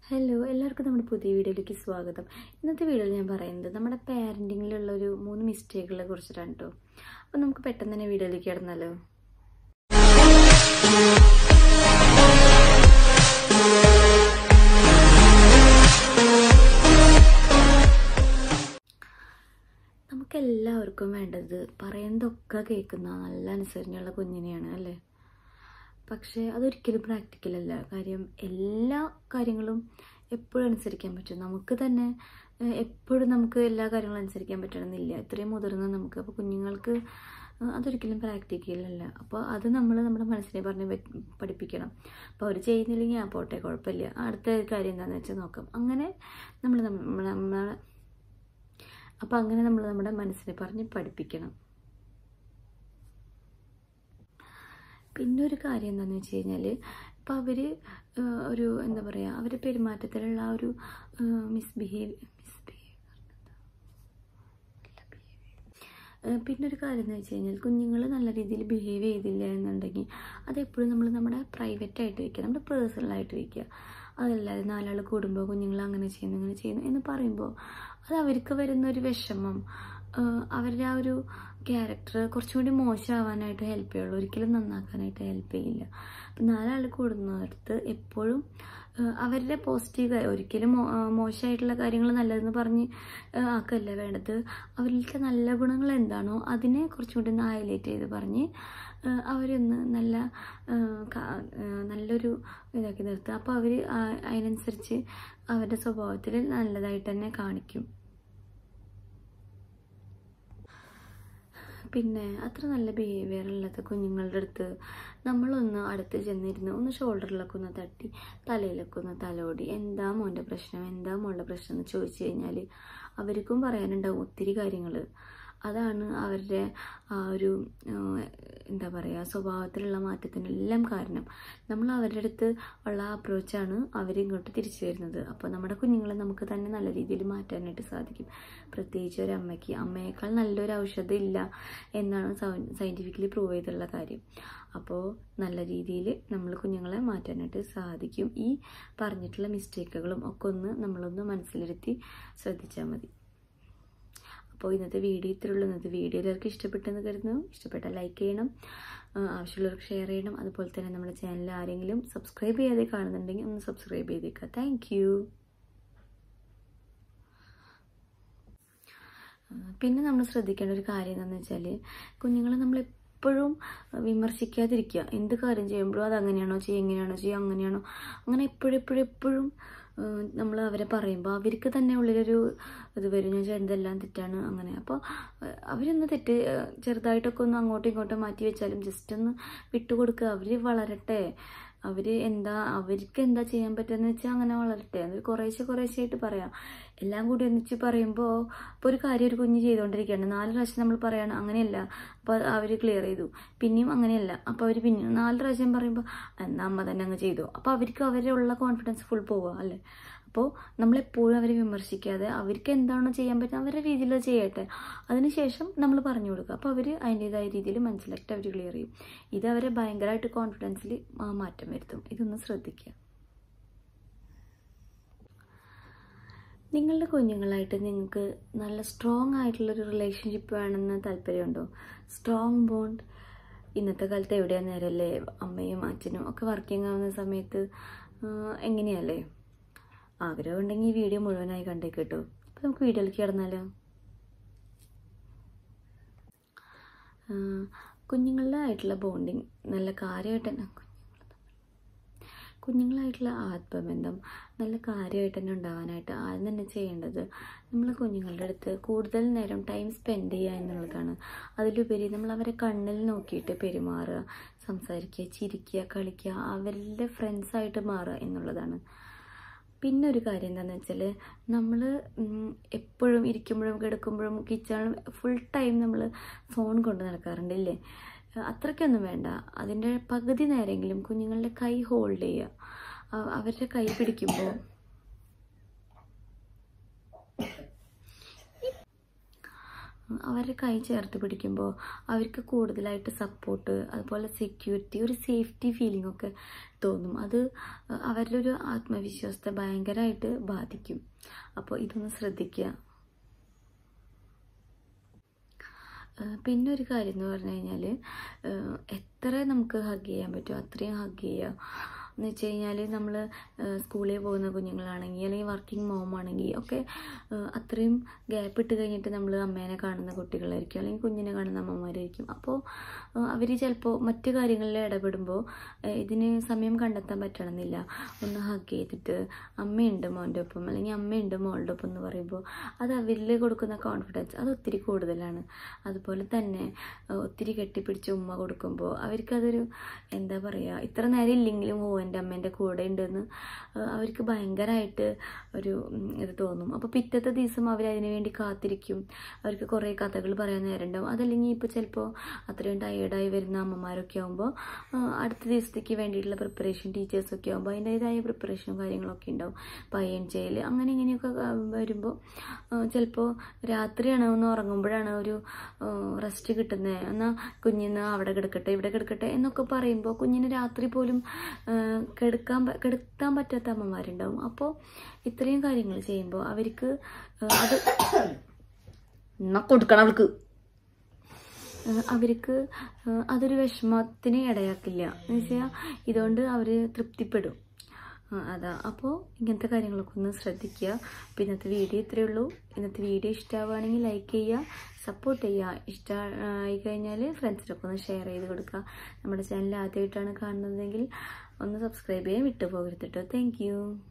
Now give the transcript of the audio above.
hello എല്ലാവർക്കും നമ്മുടെ പുതിയ വീഡിയോയിലേക്ക് സ്വാഗതം ഇന്നത്തെ വീഡിയോയിൽ ഞാൻ പറയുന്നത് നമ്മുടെ പാരൻറ്റിങ്ങിലുള്ള ഒരു മൂന്ന് മിസ്റ്റേക്കുകളെ കുറിച്ചിട്ടാണ് കേട്ടോ അപ്പോൾ നമുക്ക് പെട്ടെന്ന് തന്നെ വീഡിയോയിലേക്ക് കിടന്നാലോ നമുക്കെല്ലാവർക്കും വേണ്ടത് പറയുന്നതൊക്കെ കേൾക്കുന്ന നല്ല അനുസരണയുള്ള കുഞ്ഞിനെയാണ് അല്ലേ പക്ഷേ അതൊരിക്കലും പ്രാക്ടിക്കൽ അല്ല കാര്യം എല്ലാ കാര്യങ്ങളും എപ്പോഴും അനുസരിക്കാൻ പറ്റും നമുക്ക് തന്നെ ഏഹ്, എപ്പോഴും നമുക്ക് എല്ലാ കാര്യങ്ങളും അനുസരിക്കാൻ പറ്റണമെന്നില്ല ഇത്രയും മുതിർന്ന നമുക്ക് അപ്പോൾ കുഞ്ഞുങ്ങൾക്ക് ഏഹ്, അതൊരിക്കലും പ്രാക്ടിക്കൽ അല്ല അപ്പോൾ അത് നമ്മൾ നമ്മുടെ മനസ്സിനെ പറഞ്ഞ് പ- പഠിപ്പിക്കണം അപ്പോൾ അവർ ചെയ്യുന്നില്ലെങ്കിൽ ആ പോട്ടെ കുഴപ്പമില്ല അടുത്ത കാര്യം എന്താണെന്ന് വെച്ചാൽ നോക്കാം അങ്ങനെ നമ്മൾ നമ്മൾ നമ്മളെ അപ്പോൾ അങ്ങനെ നമ്മൾ നമ്മുടെ മനസ്സിനെ പറഞ്ഞ് പഠിപ്പിക്കണം പിന്നെ ഒരു കാര്യം എന്താണെന്ന് വെച്ച് കഴിഞ്ഞാൽ ഇപ്പോൾ അവർ ഒരു എന്താ പറയുക അവരുടെ പെരുമാറ്റത്തിലുള്ള ആ ഒരു മിസ്ബിഹേവ് പിന്നെ ഒരു കാര്യം എന്ന് വെച്ച് കഴിഞ്ഞാൽ കുഞ്ഞുങ്ങൾ നല്ല രീതിയിൽ ബിഹേവ് ചെയ്തില്ല എന്നുണ്ടെങ്കിൽ അതെപ്പോഴും നമ്മൾ നമ്മുടെ പ്രൈവറ്റ് ആയിട്ട് വയ്ക്കുക നമ്മുടെ പേഴ്സണലായിട്ട് വയ്ക്കുക അതല്ലാതെ നാലാൾ കൂടുമ്പോൾ കുഞ്ഞുങ്ങൾ അങ്ങനെ ചെയ്യുന്നു ഇങ്ങനെ ചെയ്യുന്നു എന്ന് പറയുമ്പോൾ അത് അവർക്ക് വരുന്ന ഒരു വിഷമം ആ, അവരുടെ ആ ഒരു ക്യാരക്ടർ കുറച്ചും കൂടി മോശമാവാനായിട്ട് ഹെൽപ്പ് ചെയ്യുള്ളൂ ഒരിക്കലും നന്നാക്കാനായിട്ട് ഹെൽപ്പ് ചെയ്യില്ല അപ്പം നാലാൾ കൂടുന്നിടത്ത് എപ്പോഴും ആ, അവരുടെ പോസിറ്റീവ് ഒരിക്കലും മോ- ആ, മോശമായിട്ടുള്ള കാര്യങ്ങൾ നല്ലതെന്ന് പറഞ്ഞ് ആ, ആക്കല്ല വേണ്ടത് അവരിലത്തെ നല്ല ഗുണങ്ങൾ എന്താണോ അതിനെ കുറച്ചും കൂടി ഒന്ന് ഹൈലൈറ്റ് ചെയ്ത് പറഞ്ഞ് ആ, അവരൊന്ന് നല്ല ആ, ക- ആ, നല്ലൊരു ഇതാക്കി നിർത്തുക അപ്പോൾ അവർ അതിനനുസരിച്ച് അവരുടെ സ്വഭാവത്തിൽ നല്ലതായിട്ട് തന്നെ കാണിക്കും പിന്നെ അത്ര നല്ല ബിഹേവിയർ ഉള്ളത് കുഞ്ഞുങ്ങളുടെ അടുത്ത് നമ്മളൊന്ന് അടുത്ത് ചെന്നിരുന്ന് ഒന്ന് ഷോൾഡറിലൊക്കെ ഒന്ന് തട്ടി തലയിലൊക്കെ ഒന്ന് തലോടി എന്താ മോൻ്റെ പ്രശ്നം എന്താ മോളുടെ പ്രശ്നം എന്ന് ചോദിച്ചു കഴിഞ്ഞാൽ അവർക്കും പറയാനുണ്ടാവും ഒത്തിരി കാര്യങ്ങൾ അതാണ് അവരുടെ ആ ഒരു ആ, എന്താ പറയുക സ്വഭാവത്തിലുള്ള മാറ്റത്തിനെല്ലാം കാരണം നമ്മൾ അവരുടെ അടുത്ത് ഉള്ള അപ്രോച്ചാണ് അവരിങ്ങോട്ട് തിരിച്ചു വരുന്നത് അപ്പോൾ നമ്മുടെ കുഞ്ഞുങ്ങളെ നമുക്ക് തന്നെ നല്ല രീതിയിൽ മാറ്റാനായിട്ട് സാധിക്കും പ്രത്യേകിച്ച് ഒരു അമ്മയ്ക്ക് അമ്മയേക്കാൾ നല്ലൊരു ഔഷധം ഇല്ല എന്നാണ് സയൻറ്റിഫിക്കലി പ്രൂവ് ചെയ്തിട്ടുള്ള കാര്യം അപ്പോൾ നല്ല രീതിയിൽ നമ്മൾ കുഞ്ഞുങ്ങളെ മാറ്റാനായിട്ട് സാധിക്കും ഈ പറഞ്ഞിട്ടുള്ള മിസ്റ്റേക്കുകളും ഒക്കെ ഒന്ന് നമ്മളൊന്ന് മനസ്സിലിരുത്തി ശ്രദ്ധിച്ചാൽ മതി അപ്പോൾ ഇന്നത്തെ വീഡിയോ ഇത്രയുള്ളൂ ഇന്നത്തെ വീഡിയോ എല്ലാവർക്കും ഇഷ്ടപ്പെട്ടെന്ന് കരുതുന്നു ഇഷ്ടപ്പെട്ടാൽ ലൈക്ക് ചെയ്യണം ആ, ആവശ്യമുള്ളവർക്ക് ഷെയർ ചെയ്യണം അതുപോലെ തന്നെ നമ്മുടെ ചാനൽ ആരെങ്കിലും സബ്സ്ക്രൈബ് ചെയ്യാതെ കാണുന്നുണ്ടെങ്കിൽ ഒന്ന് സബ്സ്ക്രൈബ് ചെയ്തേക്കുക താങ്ക് യു പിന്നെ നമ്മൾ ശ്രദ്ധിക്കേണ്ട ഒരു കാര്യം എന്താണെന്ന് വെച്ചാൽ കുഞ്ഞുങ്ങളെ നമ്മൾ എപ്പോഴും വിമർശിക്കാതിരിക്കുക എന്ത് കാര്യം ചെയ്യുമ്പോഴും അത് അങ്ങനെയാണോ ചെയ്യുക എങ്ങനെയാണോ ചെയ്യുക അങ്ങനെയാണോ അങ്ങനെ എപ്പോഴും എപ്പോഴും എപ്പോഴും നമ്മൾ അവരെ പറയുമ്പോൾ അവർക്ക് തന്നെ ഉള്ളിലൊരു ഇത് വരും ഞാൻ ചെയ്യുന്നതെല്ലാം തെറ്റാണ് അങ്ങനെ അപ്പോൾ അവരൊന്ന് തെറ്റ് ഏഹ്, ചെറുതായിട്ടൊക്കെ ഒന്ന് അങ്ങോട്ടും ഇങ്ങോട്ടും മാറ്റി വെച്ചാലും ജസ്റ്റ് ഒന്ന് വിട്ടുകൊടുക്കുക അവർ വളരട്ടെ അവർ എന്താ അവർക്ക് എന്താ ചെയ്യാൻ പറ്റുമെന്ന് വെച്ചാൽ അങ്ങനെ വളരട്ടെ അത് കുറേശ്ശെ കുറേശ്ശെ പറയാം എല്ലാം കൂടി ഒന്നിച്ച് പറയുമ്പോൾ ഇപ്പോൾ ഒരു കാര്യം ഒരു കുഞ്ഞ് ചെയ്തുകൊണ്ടിരിക്കുകയാണ് നാല് പ്രാവശ്യം നമ്മൾ പറയണം അങ്ങനെയല്ല അപ്പോൾ അവർ ക്ലിയർ ചെയ്തു പിന്നെയും അങ്ങനെയല്ല അപ്പോൾ അവർ പിന്നെ നാല് പ്രാവശ്യം പറയുമ്പോൾ എന്നാ അമ്മ തന്നെ അങ്ങ് ചെയ്തു അപ്പോൾ അവർക്ക് അവരുടെ കോൺഫിഡൻസ് ഫുൾ പോവുക അല്ലേ അപ്പോൾ നമ്മളെപ്പോഴും അവരെ വിമർശിക്കാതെ അവർക്ക് എന്താണോ ചെയ്യാൻ പറ്റുന്നത് അവരുടെ രീതിയിൽ അത് ചെയ്യട്ടെ അതിനുശേഷം നമ്മൾ പറഞ്ഞു കൊടുക്കുക അപ്പോൾ അവർ അതിൻ്റെതായ രീതിയിൽ മനസ്സിലാക്കിയിട്ട് അവർ ക്ലിയർ ചെയ്യും ഇത് അവരെ ഭയങ്കരമായിട്ട് കോൺഫിഡൻസിൽ മാറ്റം വരുത്തും ഇതൊന്ന് ശ്രദ്ധിക്കുക നിങ്ങളുടെ കുഞ്ഞുങ്ങളായിട്ട് നിങ്ങൾക്ക് നല്ല സ്ട്രോങ് ആയിട്ടുള്ളൊരു റിലേഷൻഷിപ്പ് വേണമെന്ന് താല്പര്യമുണ്ടോ സ്ട്രോങ് ബോണ്ട് ഇന്നത്തെ കാലത്ത് എവിടെയാ നേരല്ലേ അമ്മയും അച്ഛനും ഒക്കെ വർക്കിംഗ് ആവുന്ന സമയത്ത് ആ, എങ്ങനെയല്ലേ ആഗ്രഹം ഉണ്ടെങ്കിൽ ഈ വീഡിയോ മുഴുവനായി കണ്ടേ കേട്ടോ അപ്പോൾ നമുക്ക് വീഡിയോയിലേക്ക് കിടന്നാലോ ആ, കുഞ്ഞുങ്ങളുടെ ആയിട്ടുള്ള ബോണ്ടിങ് നല്ല കാര്യമായിട്ട് തന്നെ കുഞ്ഞുങ്ങളായിട്ടുള്ള ആത്മബന്ധം നല്ല കാര്യമായിട്ട് തന്നെ ഉണ്ടാവാനായിട്ട് ആദ്യം തന്നെ ചെയ്യേണ്ടത് നമ്മൾ കുഞ്ഞുങ്ങളുടെ അടുത്ത് കൂടുതൽ നേരം ടൈം സ്പെൻഡ് ചെയ്യുക എന്നുള്ളതാണ് അതിലുപരി നമ്മൾ അവരെ കണ്ണിൽ നോക്കിയിട്ട് പെരുമാറുക സംസാരിക്കുക ചിരിക്കുക കളിക്കുക അവരുടെ ഫ്രണ്ട്സായിട്ട് മാറുക എന്നുള്ളതാണ് പിന്നെ ഒരു കാര്യം എന്താണെന്ന് വെച്ചാൽ നമ്മൾ എപ്പോഴും ഇരിക്കുമ്പോഴും കിടക്കുമ്പോഴും കിച്ചണിലും ഫുൾ ടൈം നമ്മൾ ഫോൺ കൊണ്ട് നടക്കാറുണ്ട് ഇല്ലേ അത്രയ്ക്കൊന്നും വേണ്ട അതിൻ്റെ പകുതി നേരമെങ്കിലും കുഞ്ഞുങ്ങളുടെ കൈ ഹോൾഡ് ചെയ്യുക അ- അവരുടെ കൈ പിടിക്കുമ്പോൾ അവരുടെ കൈ ചേർത്ത് പിടിക്കുമ്പോൾ അവർക്ക് കൂടുതലായിട്ട് സപ്പോർട്ട് അതുപോലെ സെക്യൂരിറ്റി ഒരു സേഫ്റ്റി ഫീലിംഗ് ഒക്കെ തോന്നും അത് അവരുടെ ഒരു ആത്മവിശ്വാസത്തെ ഭയങ്കരമായിട്ട് ബാധിക്കും അപ്പോൾ ഇതൊന്ന് ശ്രദ്ധിക്കുക ഏഹ് പിന്നെ ഒരു കാര്യം എന്ന് പറഞ്ഞു കഴിഞ്ഞാൽ എത്ര നമുക്ക് ഹഗ് ചെയ്യാൻ പറ്റുമോ അത്രയും ഹഗ് ചെയ്യുക എന്ന് വെച്ച് കഴിഞ്ഞാൽ നമ്മൾ സ്കൂളിൽ പോകുന്ന കുഞ്ഞുങ്ങളാണെങ്കിൽ അല്ലെങ്കിൽ വർക്കിംഗ് മോം ആണെങ്കിൽ ഒക്കെ ഏഹ് അത്രയും ഗ്യാപ്പ് ഇട്ട് കഴിഞ്ഞിട്ട് നമ്മൾ അമ്മേനെ കാണുന്ന കുട്ടികളായിരിക്കും അല്ലെങ്കിൽ കുഞ്ഞിനെ കാണുന്ന അമ്മമാരായിരിക്കും അപ്പോൾ അവർ ചിലപ്പോൾ മറ്റു കാര്യങ്ങളിൽ ഇടപെടുമ്പോൾ ഏഹ് ഇതിന് സമയം കണ്ടെത്താൻ പറ്റണമെന്നില്ല ഒന്ന് ഹഗ് ചെയ്തിട്ട് അമ്മയുണ്ട് മോൻ്റെ ഒപ്പം അല്ലെങ്കിൽ അമ്മയുണ്ട് മോളുടെ ഒപ്പം എന്ന് പറയുമ്പോൾ അത് അവരിൽ കൊടുക്കുന്ന കോൺഫിഡൻസ് അത് ഒത്തിരി കൂടുതലാണ് അതുപോലെ തന്നെ ഏഹ് ഒത്തിരി കെട്ടിപ്പിടിച്ച് ഉമ്മ കൊടുക്കുമ്പോൾ അവർക്കതൊരു എന്താ പറയുക ഇത്ര നേരം ഇല്ലെങ്കിലും ഓ എൻ്റെ അമ്മേൻ്റെ കൂടെ ഉണ്ടെന്ന് ഏഹ് അവർക്ക് ഭയങ്കരമായിട്ട് ഒരു ഉം, ഇത് തോന്നും അപ്പോൾ പിറ്റത്തെ ദിവസം അവർ അതിന് വേണ്ടി കാത്തിരിക്കും അവർക്ക് കുറേ കഥകൾ പറയാൻ നേരമുണ്ടാവും അതല്ലെങ്കിൽ ഇപ്പോൾ ചിലപ്പോൾ അത്രയും ടയേർഡായി വരുന്ന അമ്മമാരൊക്കെ ആകുമ്പോൾ അടുത്ത ദിവസത്തേക്ക് വേണ്ടിയിട്ടുള്ള പ്രിപ്പറേഷൻ ടീച്ചേഴ്സൊക്കെ ആകുമ്പോൾ അതിൻ്റേതായ പ്രിപ്പറേഷനും കാര്യങ്ങളൊക്കെ ഉണ്ടാവും പയ്യൻ ചെയ്യൽ അങ്ങനെ ഇങ്ങനെയൊക്കെ വരുമ്പോൾ ചിലപ്പോൾ രാത്രിയാണ് ഒന്ന് ഉറങ്ങുമ്പോഴാണ് ഒരു റെസ്റ്റ് കിട്ടുന്നത് എന്നാൽ കുഞ്ഞിന്ന് അവിടെ കിടക്കട്ടെ ഇവിടെ കിടക്കട്ടെ എന്നൊക്കെ പറയുമ്പോൾ കുഞ്ഞിന് രാത്രി പോലും ആ, കിടക്കാൻ പ- കിടത്താൻ പറ്റാത്ത അമ്മമാരുണ്ടാവും അപ്പോൾ ഇത്രയും കാര്യങ്ങൾ ചെയ്യുമ്പോൾ അവർക്ക് ആ, അത് എന്നാ കൊടുക്കണം അവൾക്ക് ഏഹ് അവർക്ക് ഏഹ് അതൊരു വിഷമത്തിന് ഇടയാക്കില്ല എന്ന് വെച്ചാൽ ഇതുകൊണ്ട് അവർ തൃപ്തിപ്പെടും ആ, അതാ അപ്പോൾ ഇങ്ങനത്തെ കാര്യങ്ങളൊക്കെ ഒന്ന് ശ്രദ്ധിക്കുക അപ്പോൾ ഇന്നത്തെ വീഡിയോ ഇത്രയേ ഉള്ളൂ ഇന്നത്തെ വീഡിയോ ഇഷ്ടമാവുകയാണെങ്കിൽ ലൈക്ക് ചെയ്യുക സപ്പോർട്ട് ചെയ്യുക ഇഷ്ടമായി കഴിഞ്ഞാൽ ഫ്രണ്ട്സിനൊക്കെ ഒന്ന് ഷെയർ ചെയ്ത് കൊടുക്കുക നമ്മുടെ ചാനൽ ആദ്യമായിട്ടാണ് കാണുന്നതെങ്കിൽ ഒന്ന് സബ്സ്ക്രൈബ് ചെയ്യാൻ വിട്ടുപോകരുത് കേട്ടോ താങ്ക്